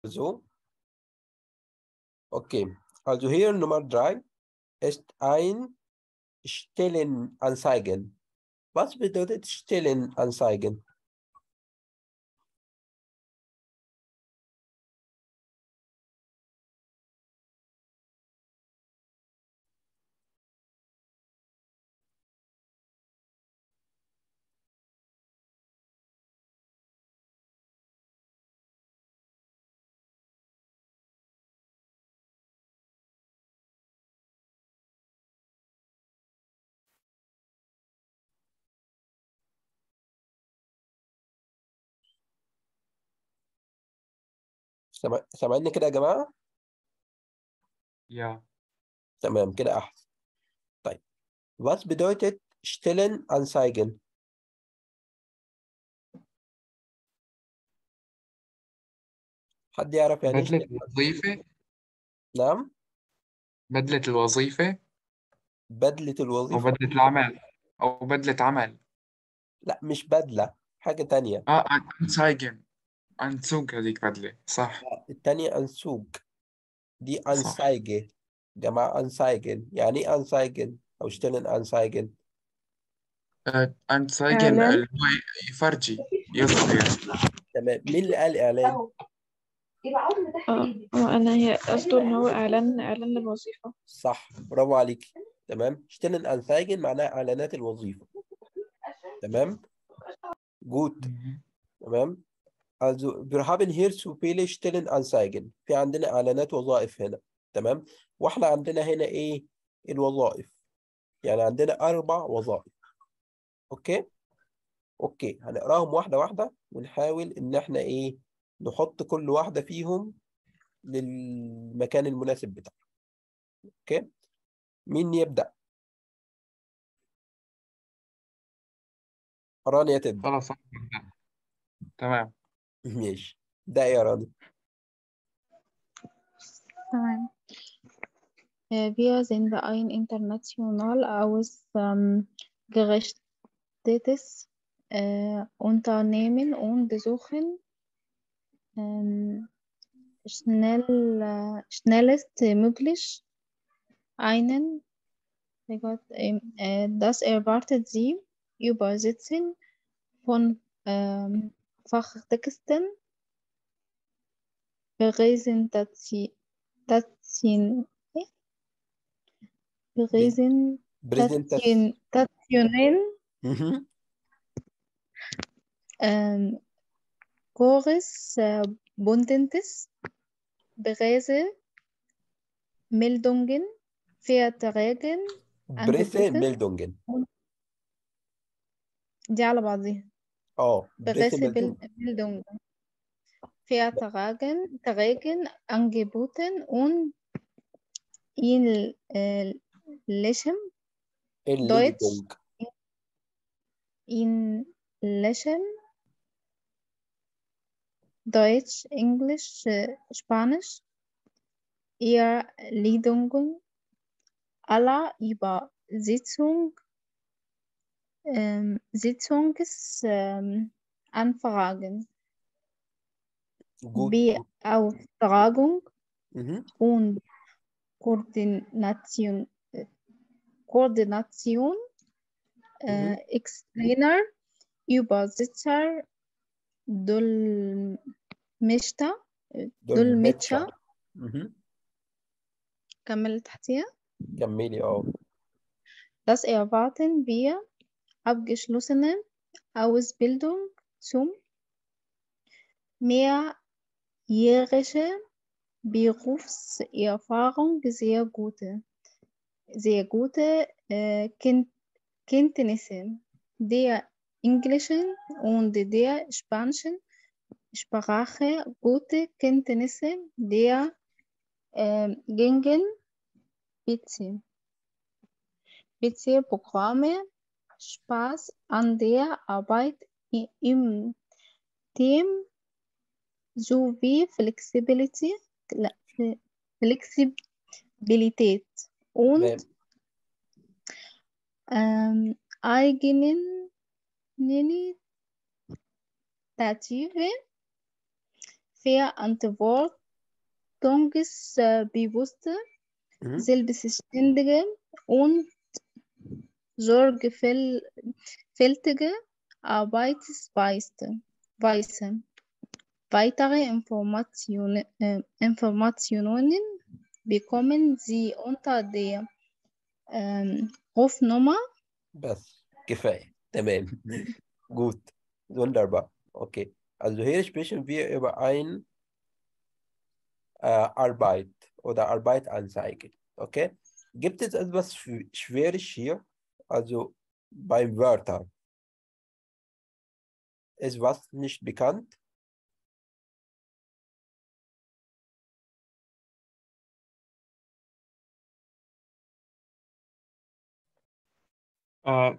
So. Okay. Also hier Nummer drei ist ein Stellenanzeigen. Was bedeutet Stellenanzeigen? سامع- سامعيني كده يا جماعة؟ Ja. تمام كده أحسن. طيب. Was bedeutet Stellenanzeigen? حد يعرف يعني إيه بدلة Stellen- الوظيفة نعم بدلة الوظيفة بدلة أو الوظيفة بدلة العمل أو بدلة عمل لا مش بدلة حاجة تانية آه أنسايجن أنسوق هذيك بدلة صح التانية أنسوج دي صح أنسايجة جماعة أنسايجن يعني إيه أنسايجن أو شتلن أنسايجن آه أنسايجن إعلان اللي هو يفرجي يظهر تمام مين اللي قال إعلان؟ اه اه انا هي قصده ان هو اعلان اعلان للوظيفة صح برافو عليك تمام شتلن أنسايجن معناها إعلانات الوظيفة تمام جوت مهم. تمام Also wir haben hier zu viele Stellenanzeigen في عندنا إعلانات وظائف هنا تمام واحنا عندنا هنا إيه الوظائف يعني عندنا أربع وظائف أوكي أوكي هنقراهم واحدة واحدة ونحاول إن إحنا إيه نحط كل واحدة فيهم للمكان المناسب بتاعها أوكي مين يبدأ رانيا تبدأ خلاص أنا ببدأ. تمام ماشي ده يا رانيا تمام Äh, Wir sind ein international ausgerichtetes äh, Unternehmen und suchen ähm, schnell, äh, schnellstmöglich einen, mein Gott, ähm, äh, das erwartet Sie Übersetzen von ähm, Fachtexten, Präsentation, Präsentation, بريزنتاسيون Präsentationen, ähm, Korrespondentes, Berichte, Meldungen, Verträge, بريسي Angeboten ميلدونجن دي على بعضيها اه بريسي Berichte, ميلدونجن Meldungen, Verträgen, Verträgen, Angeboten und in äh, Lechem, Deutsch, الليدونج in Lechem, Deutsch, Englisch, äh, Spanisch, ihr Leitungen aller Übersetzung, ähm, Sitzungsanfragen, ähm, Anfragen, جود Beauftragung مهم. und Koordination, äh, Koordination äh, مهم. externer Übersetzer, Dolmetscher, äh, دولمتشر Dolmetscher, مهم. كمل تحتيها. كملي اه Das erwarten wir abgeschlossene Ausbildung zum mehrjährige Berufserfahrung sehr gute, sehr gute äh, Ken Kenntnisse der englischen und der spanischen Sprache, gute Kenntnisse der äh, gängigen PC. PC-Programme, Spaß an der Arbeit i- im Team sowie Flexibilität, Flexibilität und تمام ähm, Eigeninitiative für Verantwortungsbewusste, Mhm. selbstständige und sorgfältige Arbeitsweise. Weise. Weitere Informationen, äh, Informationen bekommen Sie unter der ähm, Rufnummer بس كفاية تمام gut wunderbar okay also hier sprechen wir über ein äh, Arbeit oder Arbeitanzeige okay gibt es etwas Schw- Schweres hier also beim Wörter ist was nicht bekannt Äh,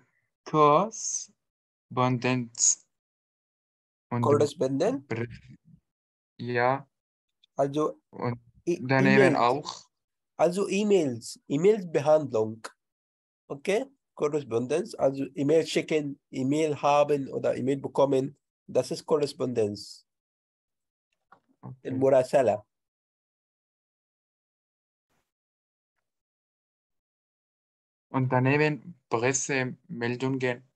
Korrespondenz und Korrespondent Brief. Ja, also und E- daneben E-Mails auch. also E-Mails E-Mails-Behandlung okay Korrespondenz also E-Mail schicken E-Mail haben oder E-Mail bekommen das ist Korrespondenz Okay. المراسلة Und daneben Pressemeldungen.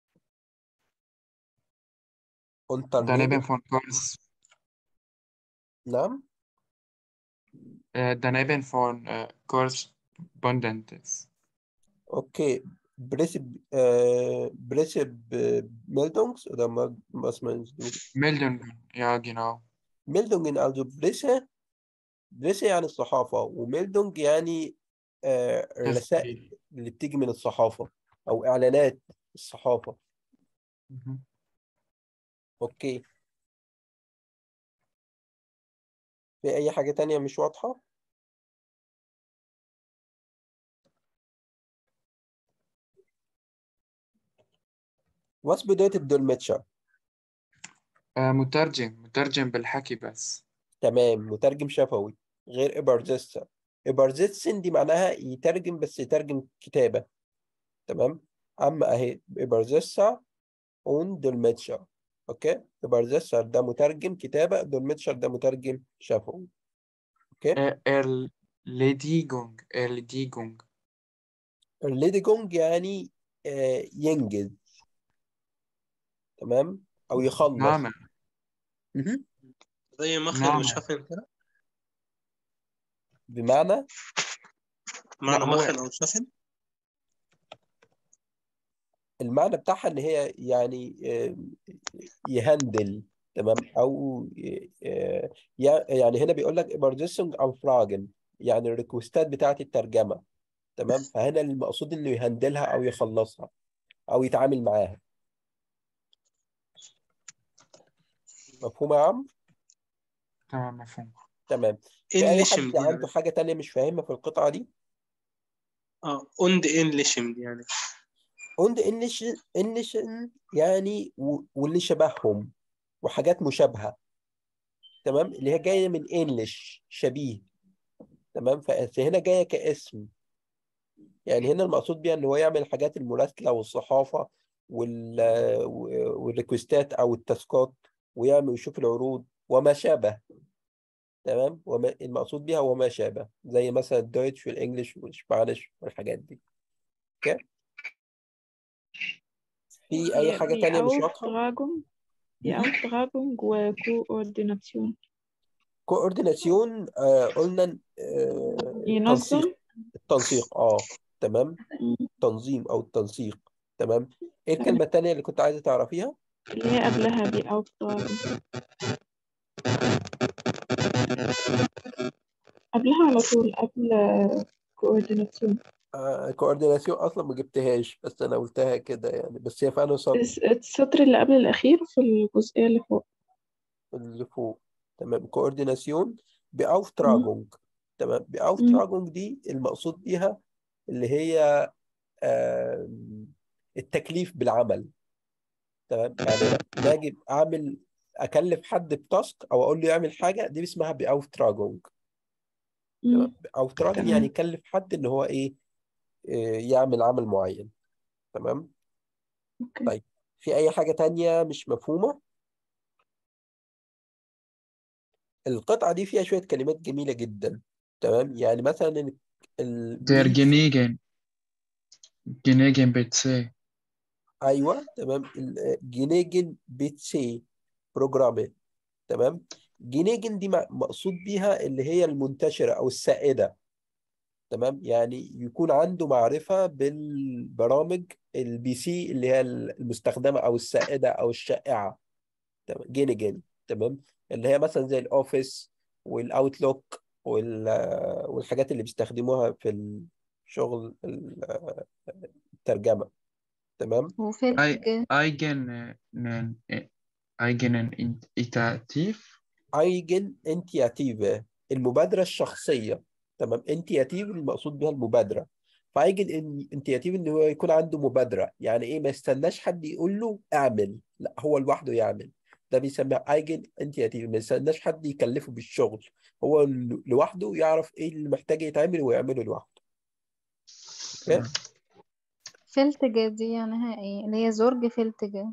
und Daneben daneben von Korres, نعم äh, daneben von äh, Korrespondentes. okay Presse äh, Pressemeldungs oder ma- was meinst du Meldungen, ja, genau. Meldungen also Presse Presse يعني الصحافة وميلدونج يعني آه، رسائل تسجيل. اللي بتيجي من الصحافة أو إعلانات الصحافة Mhm. أوكي في أي حاجة تانية مش واضحة واتس بداية الدولمتشر آه، مترجم مترجم بالحكي بس تمام مترجم شفوي غير إبرزيتسا إبرزيتسن دي معناها يترجم بس يترجم كتابة تمام أما أهي إبرزيتسا اون دولمتشر أوكي إبرزيتسا ده مترجم كتابة دولمتشر ده مترجم شفوي أوكي آه، Erledigung Erledigung الليديجونج يعني آه، ينجز تمام أو يخلص نعم مهم. زي مخن نعم. وشفن كده بمعنى معنى هو- مخن أو شفن المعنى بتاعها ان هي يعني آه، يهندل تمام او آه، يع- يعني هنا بيقول لك übersetzung او فراجن يعني الريكوستات بتاعت الترجمه تمام فهنا المقصود انه يهندلها او يخلصها او يتعامل معاها مفهوم يا عم تمام مفهوم تمام إن في اي لشم حد دي عنده يعني حاجه تانية مش فاهمها في القطعه دي اه und إن لشم دي يعني und انش انش يعني و- واللي شبههم وحاجات مشابهه تمام اللي هي جايه من انلش شبيه تمام فهنا جايه كاسم يعني هنا المقصود بيها ان هو يعمل الحاجات المراسله والصحافه وال والريكوستات او التاسكات ويعمل ويشوف العروض وما شابه تمام وما المقصود بيها وما شابه زي مثلا الدويتش والانجليش والاسبانيش والحاجات دي اوكي في اي هي حاجه die تانية مش واضحه Auftragung, die Auftragung وكوردينation كورديناسيون آه قلنا آه ينظم تنسيق التنسيق اه تمام مم. تنظيم او التنسيق تمام ايه الكلمه التانية اللي كنت عايزه تعرفيها اللي هي قبلها die Auftragung قبلها على طول قبل كوردينation آه كورديناسيون اصلا ما جبتهاش بس انا قلتها كده يعني بس هي فعلا صح السطر اللي قبل الأخير في الجزئية اللي فوق اللي فوق تمام كورديناسيون beauftragung تمام beauftragung دي المقصود بيها اللي هي آم، التكليف بالعمل تمام يعني أنا باجي اعمل اكلف حد بتاسك او اقول له يعمل حاجه دي اسمها beauftragung مم. تمام beauftragen تمام. يعني يكلف حد ان هو ايه آه، يعمل عمل معين تمام أوكي طيب في اي حاجه تانية مش مفهومه القطعة دي فيها شوية كلمات جميلة جدا تمام يعني مثلا ال- Der البيف Genegen. Genegen PC. ايوه تمام ال- جينيجن بيتسي بروجرامي تمام جينيجن دي م- مقصود بيها اللي هي المنتشرة او السائدة تمام يعني يكون عنده معرفة بالبرامج البي سي اللي هي المستخدمة او السائدة او الشائعة تمام جينيجن تمام اللي هي مثلا زي الاوفيس والاوتلوك وال والحاجات اللي بيستخدموها في الشغل ال- الترجمة تمام وفلج Eigen, Eigenen Itativ. ايجن انتياتيف المبادرة الشخصية تمام انتياتيف المقصود بها المبادرة فايجن انتياتيف ان هو يكون عنده مبادرة يعني ايه ما يستناش حد يقول له اعمل لا هو لوحده يعمل ده بيسمى ايجن انتياتيف ما يستناش حد يكلفه بالشغل هو ل- لوحده يعرف ايه اللي محتاج يتعمل ويعمله لوحده اوكي تمام. فلتجة دي يعني ايه اللي هي زورج فلتجة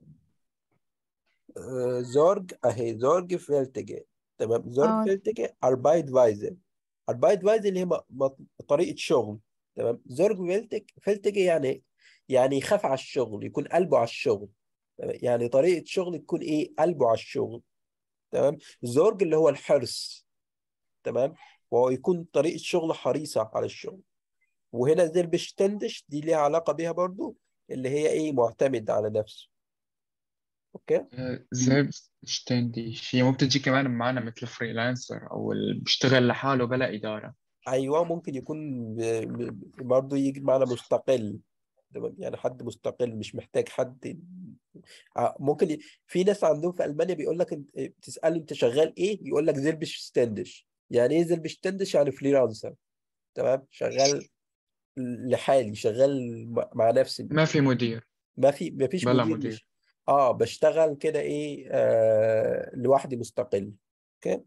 آه، زورج اهي زورج فيلتجه تمام زورج اه فيلتجه اربايت فايزر اربايت فايزر اللي هي م- م- طريقة شغل تمام زورج فيلتج فيلتجه يعني يعني يخاف على الشغل يكون قلبه على الشغل تمام؟ يعني طريقة شغل تكون ايه قلبه على الشغل تمام زورج اللي هو الحرص تمام وهو يكون طريقة شغل حريصة على الشغل وهنا زيربشتندش دي ليها علاقة بيها برضو اللي هي ايه معتمد على نفسه اوكي Selbstständig هي ممكن تجي كمان معنا مثل فريلانسر أو اللي بيشتغل لحاله بلا إدارة ايوه ممكن يكون ب- ب- برضه يجي معنا مستقل تمام يعني حد مستقل مش محتاج حد ع- ممكن ي... في ناس عندهم في المانيا بيقول لك انت بتساله انت شغال ايه يقول لك زيلبش ستاندش يعني ايه زيلبش ستاندش يعني فريلانسر تمام شغال لحالي شغال م- مع نفسي ما في مدير ما في ما فيش بلا مدير مدير مش اه بشتغل كده ايه آه لوحدي مستقل اوكي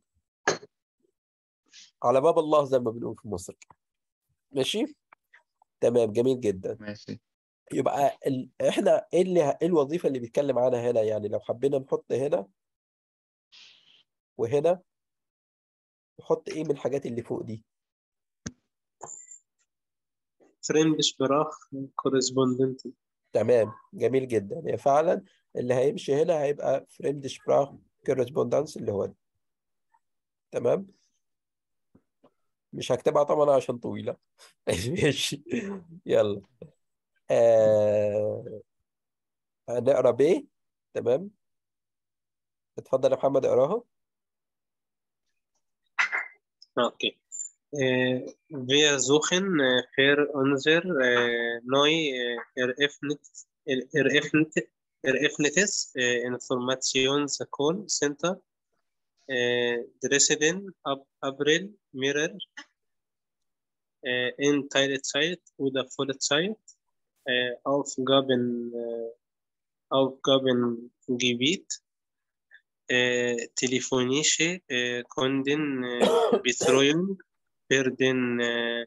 على باب الله زي ما بنقول في مصر ماشي تمام جميل جدا ماشي يبقى ال... احنا ايه اللي ايه الوظيفة اللي بيتكلم عنها هنا يعني لو حبينا نحط هنا وهنا نحط ايه من الحاجات اللي فوق دي Fremdsprach Korrespondent تمام جميل جدا يعني فعلا اللي هيمشي هنا هيبقى فريمد شبراخ كورسبوندانس اللي هو ده تمام مش هكتبها طبعا عشان طويلة ماشي يلا آه... هنقرا ب تمام اتفضل يا محمد اقراها Okay. Äh, wir suchen äh, für unser äh, neu äh, eröffnet, er, eröffnet, eröffnetes äh, Informations-Call Center äh, Dresden ab April mehrere äh, in Teilzeit oder Vollzeit äh, Aufgaben, äh, Aufgabengebiet äh, telefonische äh, Kundenbetreuung für den äh,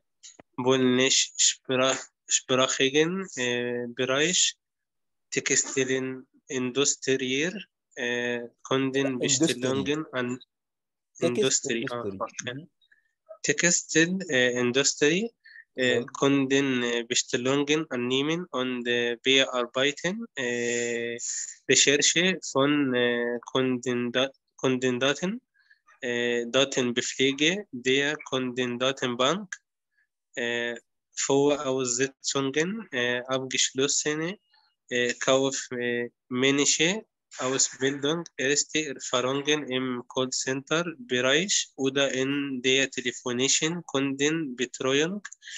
polnischsprachigen äh, Bereich Textilindustrie äh, Kundenbestellungen an تكست Industrie, ah, اندستري okay. Textilindustrie äh, تمام Kundenbestellungen annehmen und äh, bearbeiten, äh, Recherche von äh, Kundenda Kundendaten, äh, Datenbepflege der Kundendatenbank, äh, Voraussetzungen, äh, abgeschlossene äh, kaufmännische Ausbildung, erste Erfahrungen im Callcenter-Bereich oder in der telefonischen Kundenbetreuung,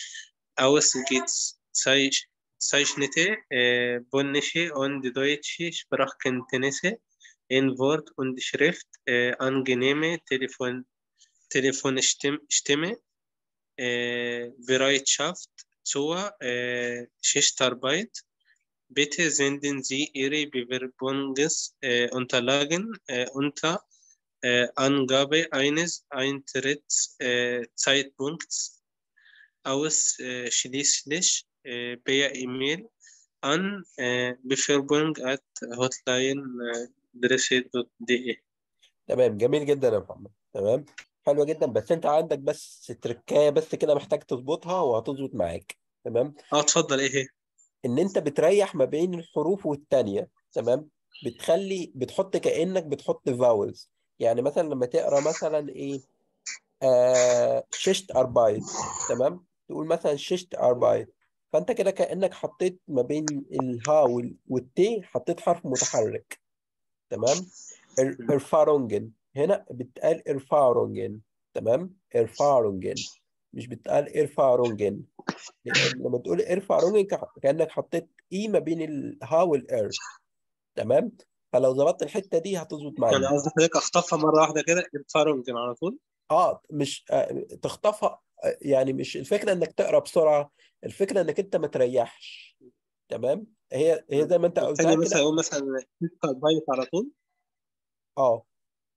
ausgezeichnete äh, polnische und deutsche Sprachkenntnisse in Wort und Schrift, äh, angenehme Telefon Telefonstimme, äh, Bereitschaft zur äh, Schichtarbeit. Bitte senden Sie Ihre Bewerbungsunterlagen äh, unter äh, Angabe eines Eintrittszeitpunkts ausschließlich äh, per E-Mail an äh, bewerbung at hotline.dresse.de تمام جميل جدا يا محمد تمام حلوة جدا بس انت عندك بس تركاية بس كده محتاج تظبطها وهتظبط معاك تمام اه اتفضل ايه هي ان انت بتريح ما بين الحروف والتانية تمام بتخلي بتحط كأنك بتحط فاولز يعني مثلا لما تقرا مثلا ايه آه ششت اربايت تمام تقول مثلا ششت اربايت فانت كده كأنك حطيت ما بين الها وال- والتي حطيت حرف متحرك تمام إر- إرفارونجن هنا بتقال إرفارونجن تمام إرفارونجن مش بتقال إرفارونجن لأن لما تقول إرفارونجن كأ- كأنك حطيت إي ما بين الها والإر تمام فلو ظبطت الحتة دي هتظبط معاك يعني قصدي حضرتك اخطفها مره واحده كده فارونجن على طول اه مش آه تخطفها آه، يعني مش الفكرة انك تقرا بسرعة الفكرة انك انت ما تريحش تمام هي هي زي ما انت قلتها الثاني مثلا كده يقول مثلا شيشتا بايت على طول اه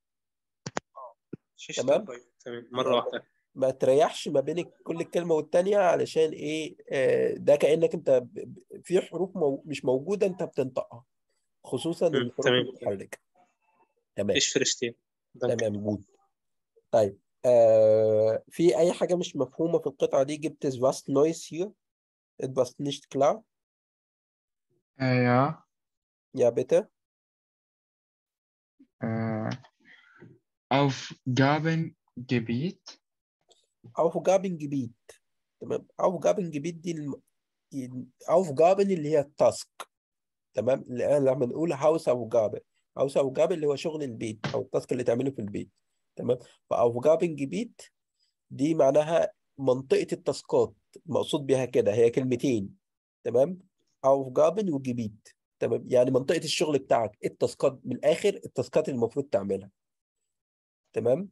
شيشتا تمام بايت تمام مره يعني واحده ما تريحش ما بين كل كلمة والتانية علشان ايه آه، ده كأنك انت ب- ب- في حروف مو مش موجودة انت بتنطقها خصوصا مم، الحروف تمام المتحركة تمام ايش فرشتين دانك تمام جود طيب آه في أي حاجة مش مفهومة في القطعة دي جبت فاست نويس hier etwas nicht klar Äh, ja, ja bitte äh, Aufgabengebiet. Aufgabengebiet تمام Aufgabengebiet دي الم... Aufgaben اللي هي التاسك تمام لأن لما نقول هاوس أوجابه هاوس أوجابه اللي هو شغل البيت أو التاسك اللي تعمله في البيت تمام فأوجابنجبيت دي معناها منطقة التاسكات المقصود بها كده هي كلمتين تمام أوجابن وجبيت تمام يعني منطقة الشغل بتاعك التاسكات من الآخر التاسكات اللي المفروض تعملها تمام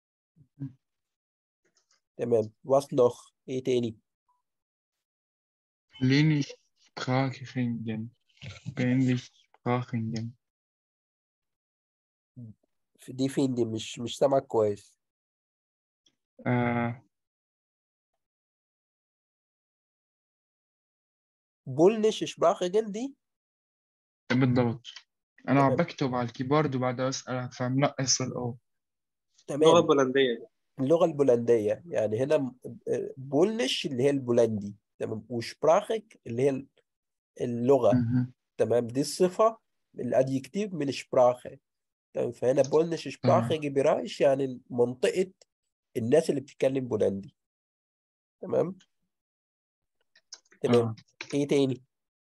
تمام was noch إيه تاني Klinischsprachigen. Klinischsprachigen. دي فين دي مش مش سامعك كويس Äh, بولنش شبراخجن دي بالضبط أنا عم تمام بكتب على الكيبورد وبعدها أسألك فمنقص الأو اللغه تمام البولنديه اللغة البولندية يعني هنا م- بولنش اللي هي البولندي تمام وشبراخك اللي هي اللغة مهم. تمام دي الصفة الادجكتيف من شبراخه تمام فهنا بولنش شبراخه تمام جبرايش يعني منطقة الناس اللي بتتكلم بولندي تمام تمام آه. ايه تاني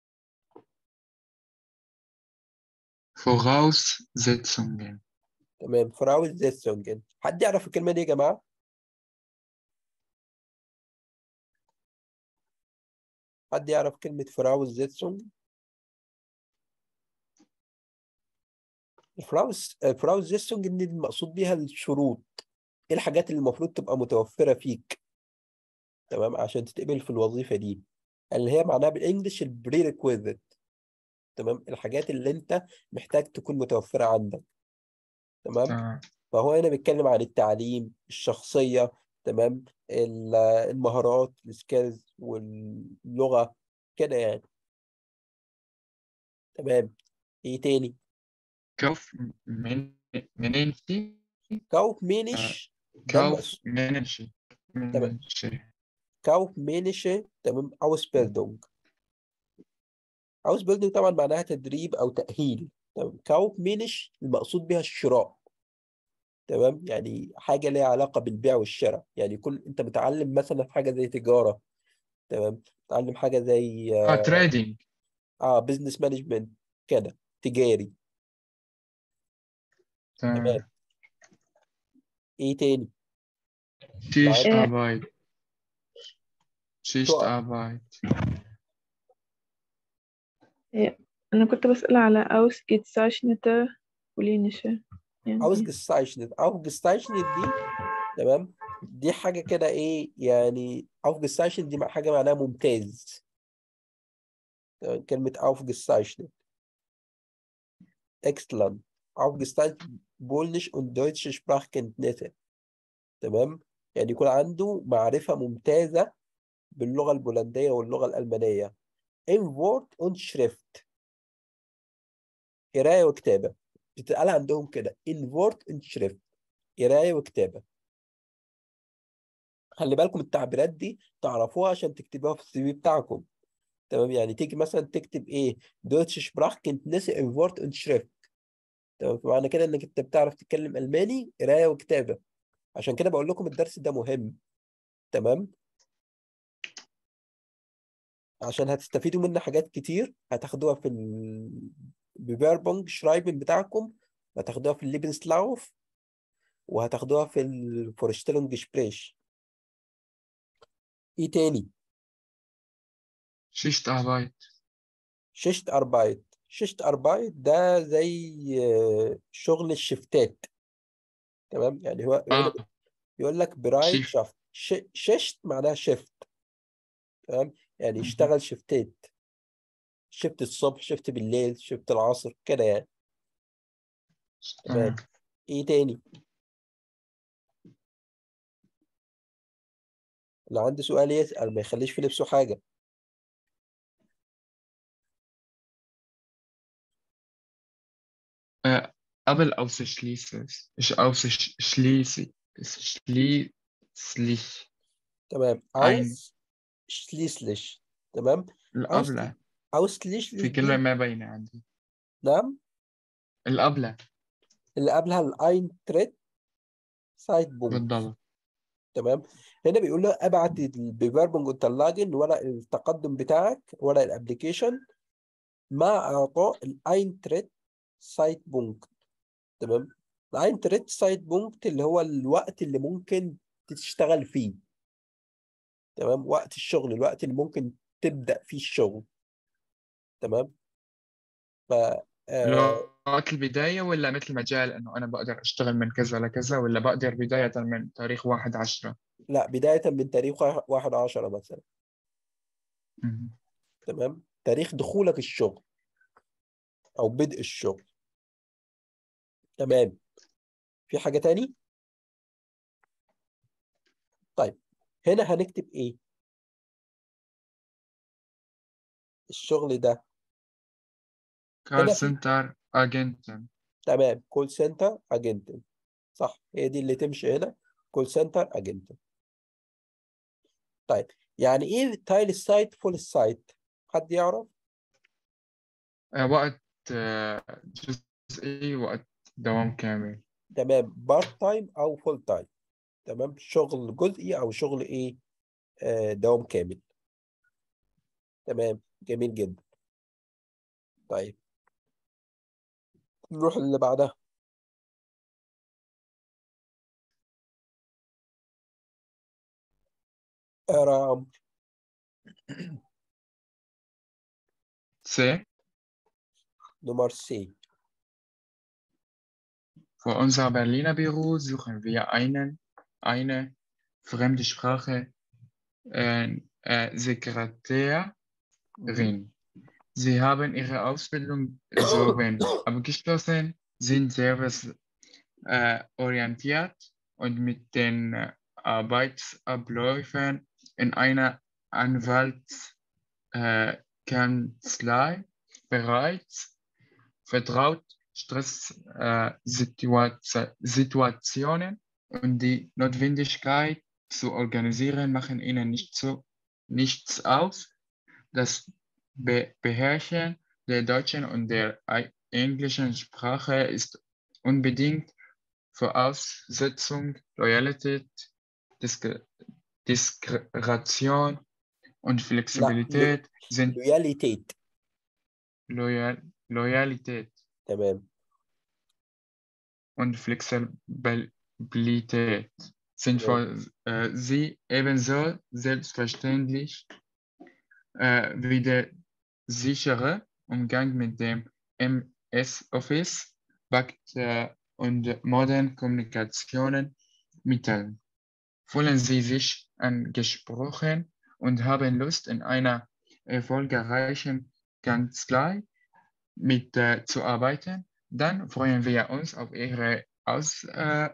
Voraussetzungen. تمام فراوز زيتسونجن حد يعرف الكلمة دي يا جماعة حد يعرف كلمة فراوز زيتسونج الفراوز فراوز زيتسونج دي المقصود بيها الشروط ايه الحاجات اللي المفروض تبقى متوفرة فيك تمام عشان تتقبل في الوظيفة دي اللي هي معناها بالانجلش البري ريكويزيت تمام الحاجات اللي انت محتاج تكون متوفرة عندك تمام تمام فهو هنا بيتكلم عن التعليم الشخصية تمام ال- المهارات السكيلز واللغة كده يعني تمام ايه تاني Kauf من مننشي كاوف آه. مينش ده Kauf المقصود مننشي تمام مننشي كاوف مينيشه تمام اوسبيلدونج اوسبيلدونج طبعا معناها تدريب او تأهيل تمام كاوف مينش المقصود بها الشراء تمام يعني حاجة ليها علاقة بالبيع والشراء يعني يكون انت متعلم مثلا في حاجة زي تجارة تمام متعلم حاجة زي اه تريدينج اه بزنس مانجمنت كده تجاري تمام تمام ايه تاني شيشت معاك آه، أربايت شيشت تقف أربايت آه، أنا كنت بسأل على Ausgezeichnete Polinische يعني عاوز إيه جستايشنت عاوز جستايشنت دي تمام دي حاجة كده ايه يعني عاوز جستايشنت دي حاجة معناها ممتاز تمام؟ كلمة عاوز جستايشنت excellent aufgezeichnete Polnisch und deutsche Sprachkenntnisse تمام يعني يكون عنده معرفة ممتازة باللغة البولندية واللغة الألمانية in Wort und Schrift قراية وكتابة بتتقال عندهم كده in Wort und Schrift قراية وكتابة خلي بالكم التعبيرات دي تعرفوها عشان تكتبوها في السي في بتاعكم تمام يعني تيجي مثلا تكتب ايه دوتش شبراخ كنتنسي ان وورت und شريفت تمام فمعنى كده انك انت بتعرف تتكلم الماني قرايه وكتابه عشان كده بقول لكم الدرس ده مهم تمام عشان هتستفيدوا منه حاجات كتير هتاخدوها في ال بفيربونج شرايبن بتاعكم وهتاخدوها في الليبنسلاوف وهتاخدوها في الفورشتيلونج شبريش ايه تاني شيشت أربايت شيشت أربايت شيشت أربايت ده زي آه، شغل الشفتات تمام يعني هو هنا آه يقول لك برايت شيفت شافت ش- شيشت معناها شيفت تمام يعني مهم. يشتغل شفتات شفت الصبح شفت بالليل شفت العصر كده يعني تمام تمام ايه تاني لو عنده سؤال يسأل ما يخليش في نفسه حاجة آه قبل ausschließlich مش ausschließlich schließlich تمام ein عاوز شليسلش تمام عاوز القبلة عاوز شليسلش في كلمة دي ما باينة عندي نعم القبلة اللي قبلها الاين تريت سايت بونج بالضبط تمام هنا بيقول له ابعت بفيربونج وتلاجن ورق التقدم بتاعك ورق الابليكيشن مع اعطاء الاين تريت سايت بونج تمام الاين تريت سايت بونج اللي هو الوقت اللي ممكن تشتغل فيه تمام وقت الشغل الوقت اللي ممكن تبدأ فيه الشغل تمام ف اللي آه هو وقت البداية ولا مثل مجال إنه أنا بقدر أشتغل من كذا لكذا ولا بقدر بداية من تاريخ واحد عشرة لا بداية من تاريخ واحد واحد عشرة مثلا مهم. تمام تاريخ دخولك الشغل أو بدء الشغل تمام في حاجة تاني طيب هنا هنكتب إيه الشغل ده كول هنا في سنتر أجنتن تمام كول سنتر اجنت صح هي دي اللي تمشي هنا كول سنتر اجنت طيب يعني ايه تايل السايت فول السايت حد يعرف آه، وقت آه، جزئي وقت دوام كامل تمام بارت تايم او فول تايم تمام شغل جزئي او شغل ايه آه دوام كامل تمام جميل جدا طيب نروح اللي بعدها اقرا يا عمرو سي نمر سي Für unser Berliner Büro suchen wir einen, eine fremde Sprache äh, äh, Sekretärin. Sie haben ihre Ausbildung soeben abgeschlossen, sind serviceorientiert äh, orientiert und mit den äh, Arbeitsabläufen in einer Anwaltskanzlei äh, Kanzlei bereits vertraut, Stresssituationen und die Notwendigkeit zu organisieren machen ihnen nicht so, nichts aus. Das Be Beherrschen der deutschen und der ei- englischen Sprache ist unbedingt Voraussetzung, Loyalität, Disk Diskretion und لا Flexibilität sind لوياليتيت Loyal Loyalität تمام und Flexibilität sind تمام für äh, sie ebenso selbstverständlich äh, wie der sichere Umgang mit dem MS Office, Backt äh, und modernen Kommunikationen mitteilen. Fühlen Sie sich angesprochen und haben Lust, in einer erfolgreichen Kanzlei mit äh, zu arbeiten, dann freuen wir uns auf Ihre Aus, äh,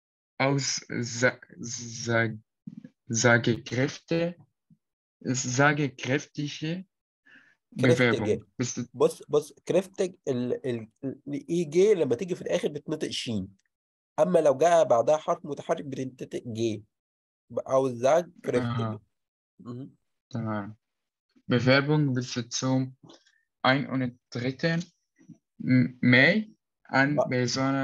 Aussagekräfte, sagekräftige كريفتج Bewerbung. Bist du, بص بص كريفتج ال ال الاي جي لما تيجي في الاخر بتنطق شين اما لو جاء بعدها حرف متحرك بتنطق جي او ذاك Aha, تمام. Bewerbung bis zum 31. Mai an آه،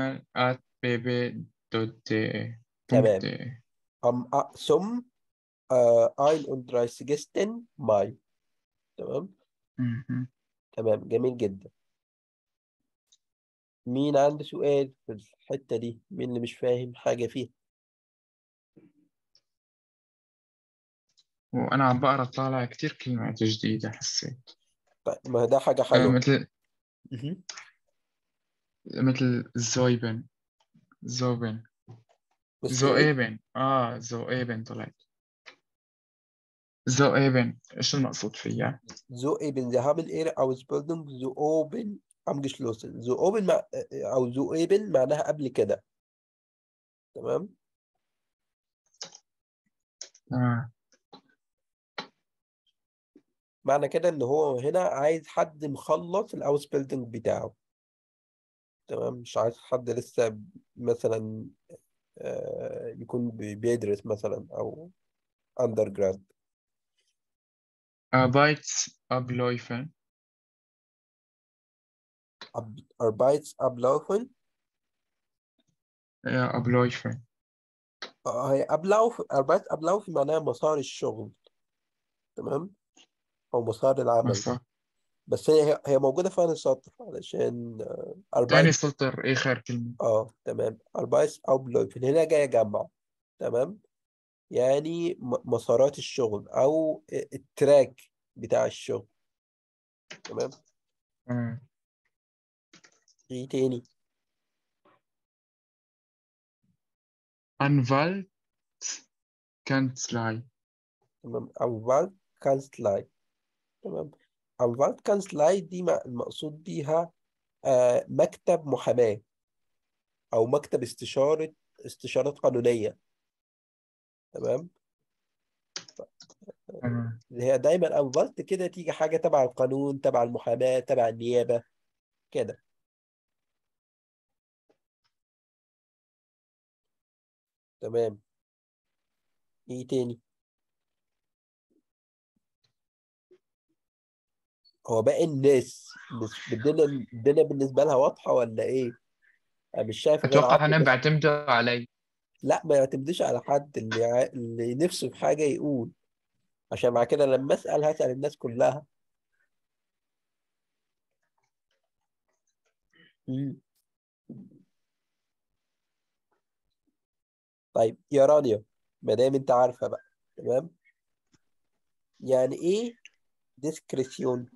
personal.bb.de. تمام am a- zum äh, 31. Mai تمام Mhm. تمام جميل جدا مين عنده سؤال في الحتة دي مين اللي مش فاهم حاجة فيها وأنا عم بقرا طالع كتير كلمات جديدة حسيت طيب ما ده حاجة آه، حلوة مثل مهم. مثل زويبن زوبن بس ايه زوئيبن آه زوئيبن طلعت زوئيبن إيش المقصود فيها؟ so eben sie haben ihre Ausbildung so oben abgeschlossen so oben مع... أو so eben معناها قبل كده تمام آه. معنى كده إن هو هنا عايز حد مخلص الأوسبيلدنج بتاعه تمام مش عايز حد لسه مثلا آه، يكون بي- بيدرس مثلا أو undergrad Arbeitsabläufe Ab- Arbeitsabläufe ja Abläufe آه، هي أبلاوف Arbeitsablauf معناها مسار الشغل تمام أو مسار العمل مسار بس هي هي موجودة في أنهي سطر علشان آه، تاني Arbeit سطر آخر كلمة اه تمام Arbeitsabläufe هنا جاية جمع تمام يعني م- مسارات الشغل أو التراك بتاع الشغل تمام آه. ايه تاني Anwaltskanzlei تمام Anwaltskanzlei تمام Anwaltskanzlei دي م- المقصود بيها آه مكتب محاماة أو مكتب استشارة استشارات قانونية تمام آه. اللي هي دايما أنفالت كده تيجي حاجة تبع القانون تبع المحاماة تبع النيابة كده تمام ايه تاني هو باقي الناس مش بدنا الدنيا بالنسبة لها واضحة ولا ايه أنا مش شايف غير أتوقع عمرو هنا بس بيعتمدوا علي لا ما يعتمدش على حد اللي ع... اللي نفسه في حاجة يقول عشان مع كده لما أسأل هسأل الناس كلها مم. طيب يا رانيا ما دام انت عارفة بقى تمام يعني ايه ديسكريسيون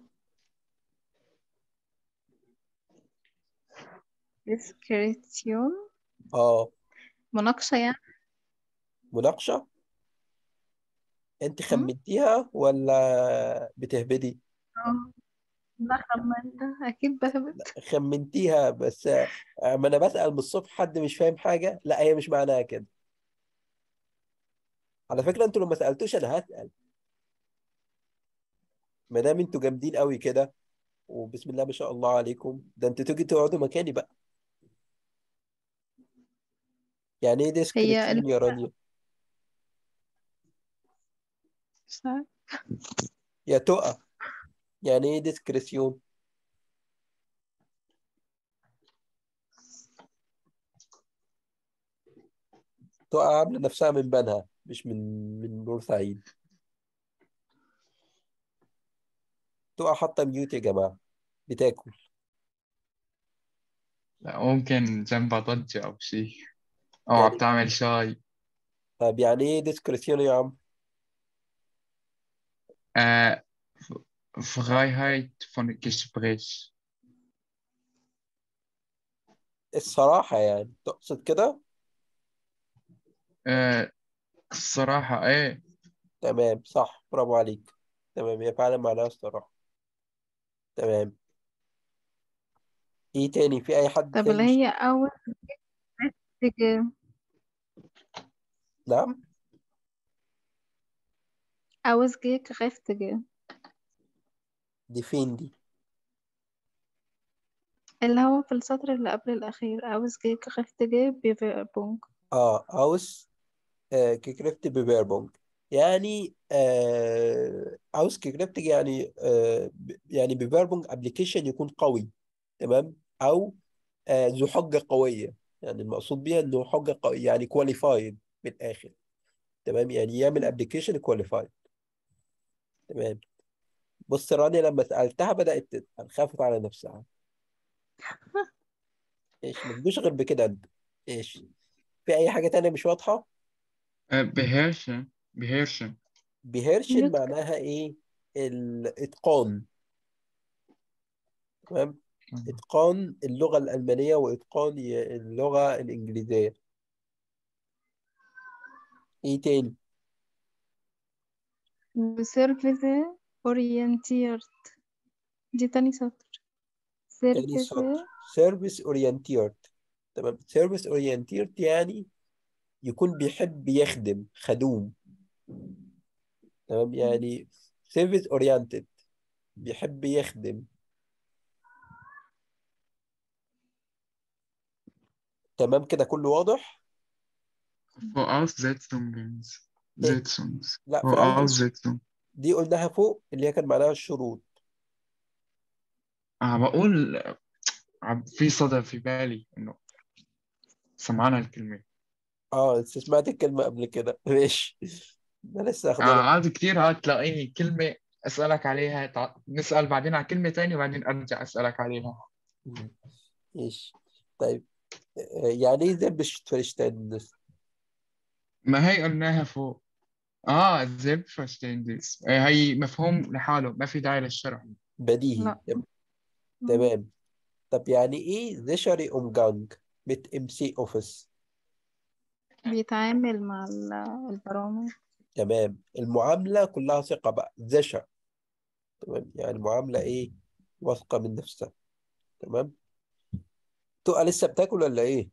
ديسكريسيون اه مناقشة يعني مناقشة انت مم؟ خمنتيها ولا بتهبدي اه لا خمنت أكيد بهبت خمنتيها بس آه، ما انا بسأل من الصبح حد مش فاهم حاجة لا هي مش معناها كده على فكرة انتوا لو ما سألتوش انا هسأل ما دام انتوا جامدين قوي كده وبسم الله ما شاء الله عليكم ده انتوا تيجي تقعدوا مكاني بقى يعني ايه هي ديسكريسيون ال- يا رانيا مش عارفة. يا تقى يعني ايه ديسكريسيون تقى عاملة نفسها من بنها مش من من بورسعيد تقى حاطة ميوت يا جماعة بتاكل لا ممكن جنبها ضجة أو شيء أو عم يعني تعمل شاي طب يعني ايه ديسكريسيون يا عم آه. Freiheit von Gespräch الصراحة يعني تقصد كده آه. الصراحة إيه تمام صح برافو عليك تمام هي فعلا معناها الصراحة تمام ايه تاني في اي حد طب تاني اللي مش هي أول richtige نعم ausgekräftige دي فين دي اللي هو في السطر اللي قبل الأخير عاوز كräftige Bewerbung اه aus آه gekräftige Bewerbung يعني آه aus gekräftige يعني آه ب- يعني Bewerbung application يكون قوي تمام او آه ذو حجة قوية يعني المقصود بيها انه حجة قوية يعني qualified من الاخر تمام يعني يعمل ابلكيشن كواليفايد تمام بص رانيا لما سألتها بدأت تسأل خافت على نفسها ايش ما تجوش غير بكده انت ايش في اي حاجة تانية مش واضحة آه، beherrschen beherrschen بيهرشن يتقن معناها ايه الاتقان تمام اتقان اللغة الألمانية واتقان ي- اللغة الإنجليزية ايه تاني بسيرفيس orientiert دي تاني سطر تاني سيرفيس سطر سيرفيس اورينتيرد تمام سيرفيس اورينتيرد يعني يكون بيحب يخدم خدوم تمام يعني سيرفيس اورينتد بيحب يخدم تمام كده كله واضح Voraussetzungen ايه Setzungs لا في عندي Voraussetzung دي قلناها فوق اللي هي كان معناها الشروط أنا بقول عم- في صدى في بالي إنه سمعنا الكلمة اه انت سمعت الكلمة قبل كده ماشي انا لسه آه، اخدها عاد كتير هاد تلاقيني كلمة أسألك عليها تع- نسأل بعدين على كلمة تانية وبعدين أرجع أسألك عليها ماشي طيب آه، يعني ايه Selbstverständnis ما هي قلناها فوق آه Selbstverständnis آه، هي مفهوم لحاله ما في داعي للشرح بديهي لا تم- تمام طب يعني ايه sicherere Umgang mit MC Office بيتعامل مع ال- البرامج تمام المعاملة كلها ثقة بقى sicher تمام يعني معاملة ايه واثقة من نفسها تمام تبقى لسه بتاكل ولا ايه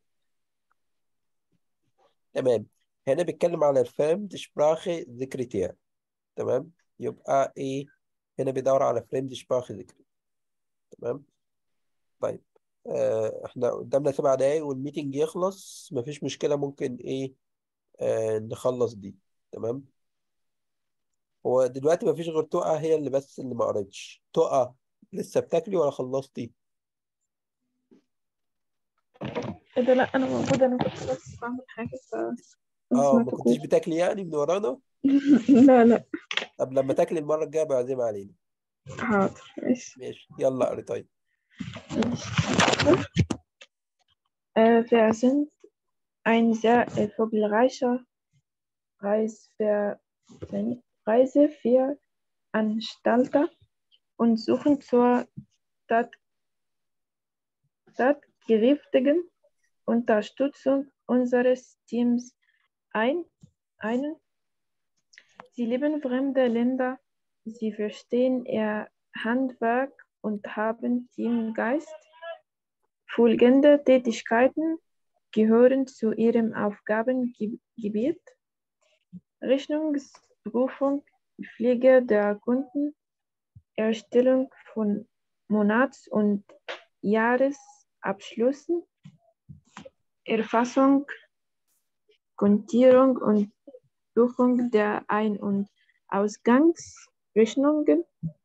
تمام هنا بيتكلم على الفريمد شبراخه ذكرتير تمام يبقى ايه هنا بيدور على فريمد شبراخه ذكري تمام طيب آه احنا قدامنا سبع دقايق والميتنج يخلص مفيش مشكلة ممكن ايه آه نخلص دي تمام هو دلوقتي مفيش غير تقى هي اللي بس اللي ما قريتش تقى لسه بتاكلي ولا خلصتي ايه ده لا انا موجودة انا كنت بس بعمل حاجة ف ما اه ما كنتش سمعتكوش بتاكلي يعني من ورانا لا لا طب لما تاكلي المرة الجاية بعزم علينا حاضر ماشي ماشي يلا اقري طيب Äh, wir sind ein sehr erfolgreicher Reisver Reiseveranstalter und suchen zur tat- tatkräftigen Unterstützung unseres Teams ein. einen. Sie lieben fremde Länder, sie verstehen ihr Handwerk und haben Teamgeist. Folgende Tätigkeiten gehören zu ihrem Aufgabengebiet: Rechnungsprüfung, Pflege der Kunden, Erstellung von Monats- und Jahresabschlüssen, Erfassung, Kontierung und Buchung der Ein- und Ausgangsrechnungen.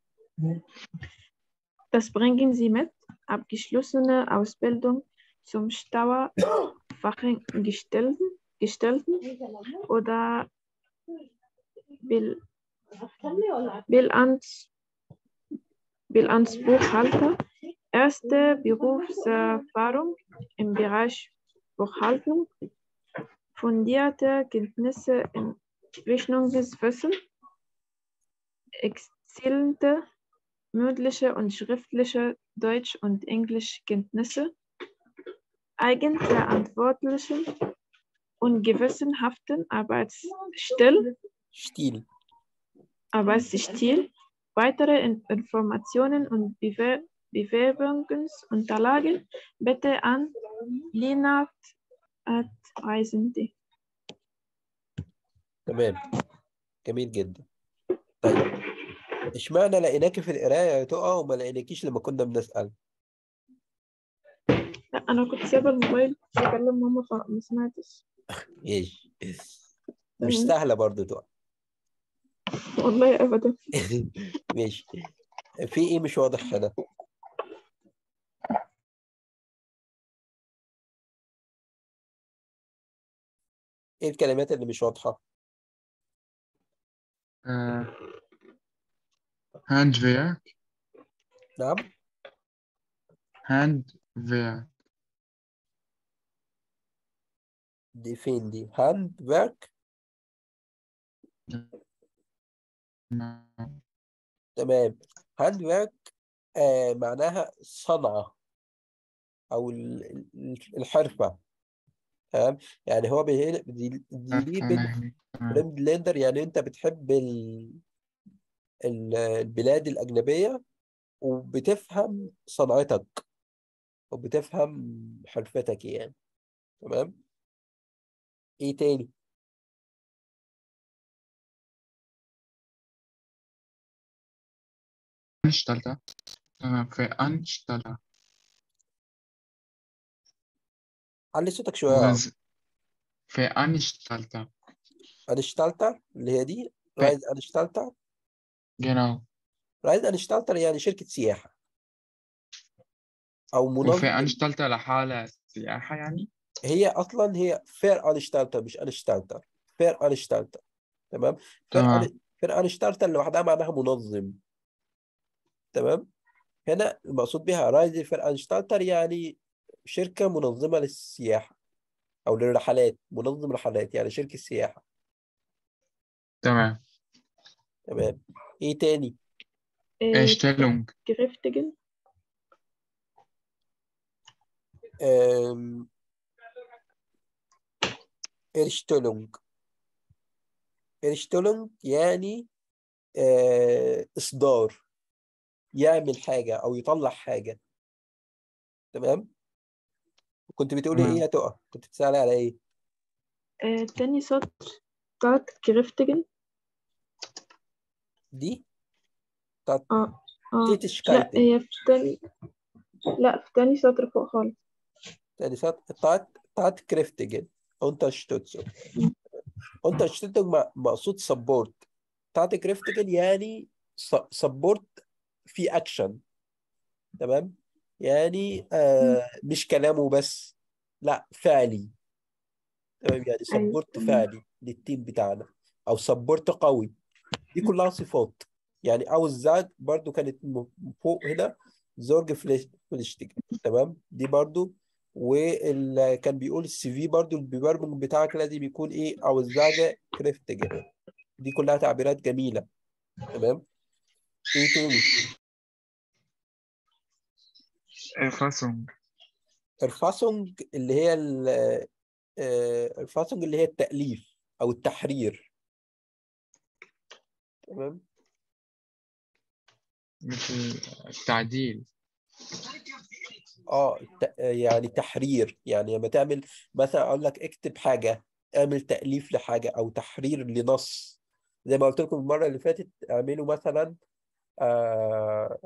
Das bringen sie mit. Abgeschlossene Ausbildung zum Steuerfachangestellten Gestellten oder Bill, Bilanz, Bilanzbuchhalter. Erste Berufserfahrung im Bereich Buchhaltung. Fundierte Kenntnisse im Rechnungswissen. Exzellente mündliche und schriftliche Deutsch- und Englischkenntnisse, eigenverantwortlichen und gewissenhaften Arbeitsstil, Stil Arbeitsstil, weitere In Informationen und Bewer Bewerbungsunterlagen bitte an linat.reisende. تمام جميل جدا طيب اشمعنى لقيناكي في القراية يا تقى وما لقيناكيش لما كنا بنسأل لا انا كنت سايبه الموبايل كنت بكلم ماما فما سمعتش ايش مش تمام. سهلة برضو تقع والله ابدا ماشي في ايه مش واضح هنا ايه الكلمات اللي مش واضحة آه، Handwerk نعم Handwerk دي فين دي هاند ورك نعم. تمام هاند ورك آه معناها صنعة أو ال- ال- الحرفة تمام يعني هو بي- دي دي ليه بن أفهمك. تمام. بريم بلندر يعني أنت بتحب ال... ال- البلاد الأجنبية وبتفهم صنعتك وبتفهم حرفتك يعني تمام إيه تاني Veranstalter تمام Veranstalter علي صوتك شوية يا عم. Oder Veranstalter أنشتالتر اللي هي دي رايز أنشتالتر genau رايز أنشتالتر يعني شركة سياحة أو منظم وفeranstalter لحالة سياحة يعني هي اصلا هي فير انشتالتر مش انشتالتر فير انشتالتر تمام فير تمام فير انشتالتر لوحدها معناها منظم تمام هنا المقصود بها رايز فير انشتالتر يعني شركة منظمة للسياحة او للرحلات منظم رحلات يعني شركة سياحة تمام تمام ايه تاني Erstellung جريفتجن أم... إرشتولونج إرشتولونج يعني آه، إصدار يعمل حاجة أو يطلع حاجة تمام كنت بتقولي إيه تمام. يا تقى كنت بتسألي على إيه آه تاني سطر بتاعت جريفتجن دي بتاعت اه اه لا تيتشكايتن هي في تاني لا في تاني سطر فوق خالص يعني ساعات بتاعت بتاعت كريفتجن أونترشتوتسو أونترشتوتسو مقصود سبورت بتاعت كريفتجن يعني سبورت في أكشن تمام يعني آه مش كلامه بس لا فعلي تمام يعني أيوة سبورت تمام. فعلي للتيم بتاعنا او سبورت قوي دي كلها صفات يعني او الزاج برضو كانت م- فوق هنا زورج فليش فليشتيج تمام دي برضو واللي كان بيقول السي في برضو البيبرمنج بتاعك لازم يكون ايه او الزاجة كريفتج دي كلها تعبيرات جميلة تمام ايه تاني Erfassung الفاسونج اللي هي ال- آه، الفاسونج اللي هي التأليف او التحرير تمام مثل التعديل اه ت- يعني تحرير يعني لما تعمل مثلا اقول لك اكتب حاجه اعمل تاليف لحاجه او تحرير لنص زي ما قلت لكم المره اللي فاتت اعملوا مثلا آه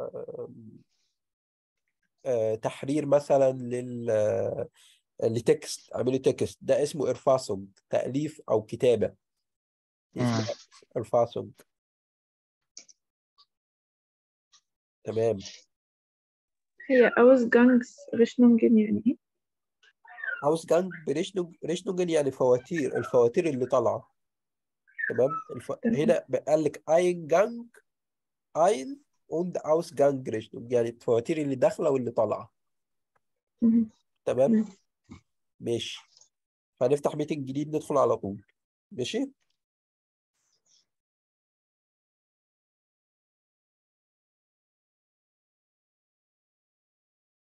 آه تحرير مثلا لل آه، لتكست اعملوا تكست ده اسمه ارفاسونج تاليف او كتابه دي آه. اسمها ارفاسونج تمام هي أوز جانجز ريشنونجن يعني ايه هاوس جانج بريشنوج ريشنوجن يعني فواتير الفواتير اللي طالعه تمام الف... تمام. هنا قال لك اين جانج اين und Ausgangsrechnung يعني الفواتير اللي داخله واللي طالعه مهم. تمام تمام. ماشي هنفتح ميتنج جديد ندخل على طول ماشي